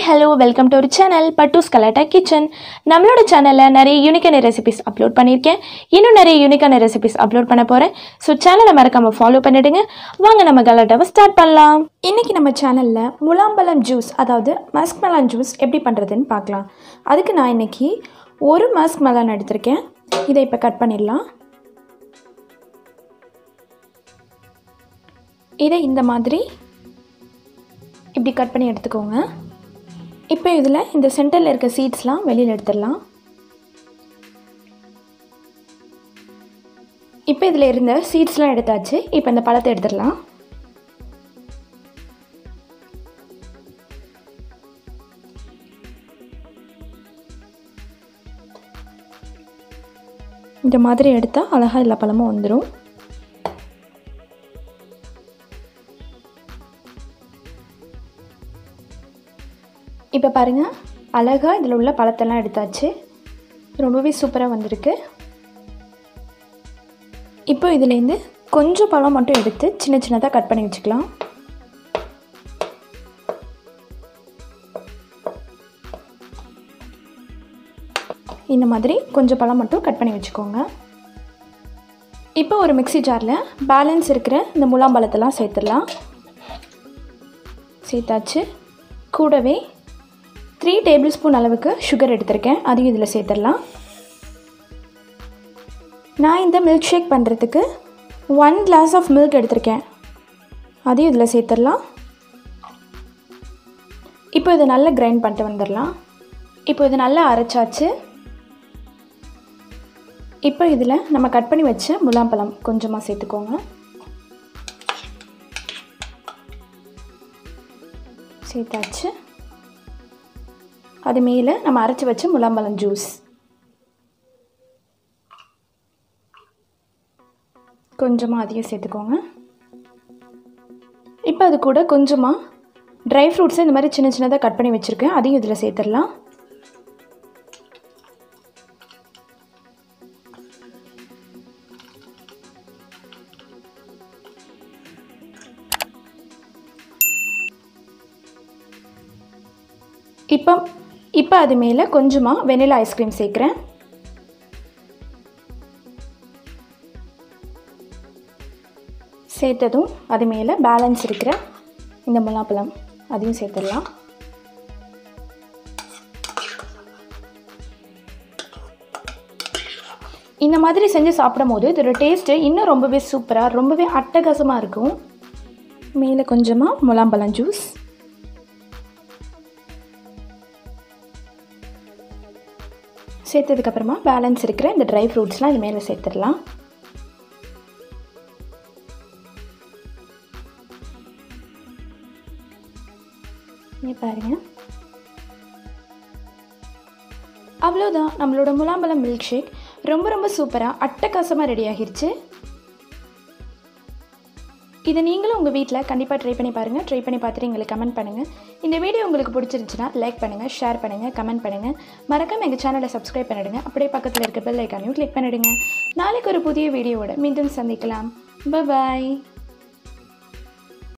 hello welcome to ஒரு channel Pattu's Galatta kitchen நம்மளோட சேனலில் நிறைய யூனிக்கான ரெசிபிஸ் அப்லோட் பண்ணியிருக்கேன் இன்னும் நிறைய யூனிக்கான ரெசிபிஸ் அப்லோட் பண்ண போகிறேன் ஸோ சேனலை மறக்காமல் ஃபாலோ பண்ணிடுங்க வாங்க நம்ம கலாட்டாவை ஸ்டார்ட் பண்ணலாம் இன்றைக்கி நம்ம சேனலில் முலாம்பழம் ஜூஸ் அதாவது மஸ்க் மெலான் ஜூஸ் எப்படி பண்ணுறதுன்னு பார்க்கலாம் அதுக்கு நான் இன்னைக்கு ஒரு மஸ்க் மெலான் எடுத்திருக்கேன் இதை இப்போ கட் பண்ணிடலாம் இதை இந்த மாதிரி இப்படி கட் பண்ணி எடுத்துக்கோங்க இப்போ இதில் இந்த சென்டரில் இருக்க சீட்ஸ்லாம் வெளியில் எடுத்துடலாம் இப்போ இதில் இருந்த சீட்ஸ்லாம் எடுத்தாச்சு இப்போ இந்த பழத்தை எடுத்துடலாம் இந்த மாதிரி எடுத்தால் அழகாக எல்லா பழமும் வந்துடும் இப்போ பாருங்கள் அழகாக இதில் உள்ள பழத்தெல்லாம் எடுத்தாச்சு ரொம்பவே சூப்பராக வந்திருக்கு இப்போ இதுலேருந்து கொஞ்சம் பழம் மட்டும் எடுத்து சின்ன சின்னதாக கட் பண்ணி வச்சுக்கலாம் இந்த மாதிரி கொஞ்சம் பழம் மட்டும் கட் பண்ணி வச்சுக்கோங்க இப்போ ஒரு மிக்ஸி ஜாரில் பேலன்ஸ் இருக்கிற இந்த முலாம்பழத்தெல்லாம் சேர்த்துடலாம் சேர்த்தாச்சு கூடவே த்ரீ டேபிள் ஸ்பூன் அளவுக்கு சுகர் எடுத்திருக்கேன் அதையும் இதில் சேர்த்துடலாம் நான் இந்த மில்க் ஷேக் பண்ணுறதுக்கு ஒன் கிளாஸ் ஆஃப் மில்க் எடுத்திருக்கேன் அதையும் இதில் சேர்த்துடலாம் இப்போ இதை நல்லா கிரைண்ட் பண்ணிட்டு வந்துடலாம் இப்போ இது நல்லா அரைச்சாச்சு இப்போ இதில் நம்ம கட் பண்ணி வச்ச முலாம்பழம் கொஞ்சமாக சேர்த்துக்கோங்க சேர்த்தாச்சு அது மேலே நம்ம அரைச்சி வச்ச முலாம்பழம் ஜூஸ் கொஞ்சமாக அதையும் சேர்த்துக்கோங்க இப்போ அது கூட கொஞ்சமாக ட்ரை ஃப்ரூட்ஸை இந்த மாதிரி சின்ன சின்னதாக கட் பண்ணி வச்சுருக்கேன் அதையும் இதில் சேர்த்துடலாம் இப்போ இப்போ அது மேலே கொஞ்சமாக வெனிலா ஐஸ்கிரீம் சேர்க்குறேன் சேர்த்ததும் அது மேலே பேலன்ஸ் இருக்கிற இந்த முலாப்பழம் அதையும் சேர்த்துடலாம் இந்த மாதிரி செஞ்சு சாப்பிடும் போது இதோட டேஸ்ட்டு இன்னும் ரொம்பவே சூப்பராக ரொம்பவே அட்டகாசமாக இருக்கும் மேலே கொஞ்சமாக முலாம்பழம் ஜூஸ் சேர்த்ததுக்கப்புறமா பேலன்ஸ் இருக்கிற இந்த ட்ரை ஃப்ரூட்ஸ்லாம் இது மேலே சேர்த்துடலாம் பாருங்க அவ்வளோதான் நம்மளோட முலாம்பழம் மில்க் ஷேக் ரொம்ப ரொம்ப சூப்பராக அட்டகாசமாக ரெடி ஆகிருச்சு இதை நீங்களும் உங்கள் வீட்டில் கண்டிப்பாக ட்ரை பண்ணி பாருங்கள் ட்ரை பண்ணி பார்த்துட்டு எங்களுக்கு கமெண்ட் பண்ணுங்கள் இந்த வீடியோ உங்களுக்கு பிடிச்சிருந்துச்சுன்னா லைக் பண்ணுங்கள் ஷேர் பண்ணுங்கள் கமெண்ட் பண்ணுங்கள் மறக்காம எங்கள் சேனலை சப்ஸ்கிரைப் பண்ணிடுங்க அப்படியே பக்கத்தில் இருக்க பெல் ஐக்கானையும் கிளிக் பண்ணிடுங்க நாளைக்கு ஒரு புதிய வீடியோவோட மீண்டும் சந்திக்கலாம் பாய்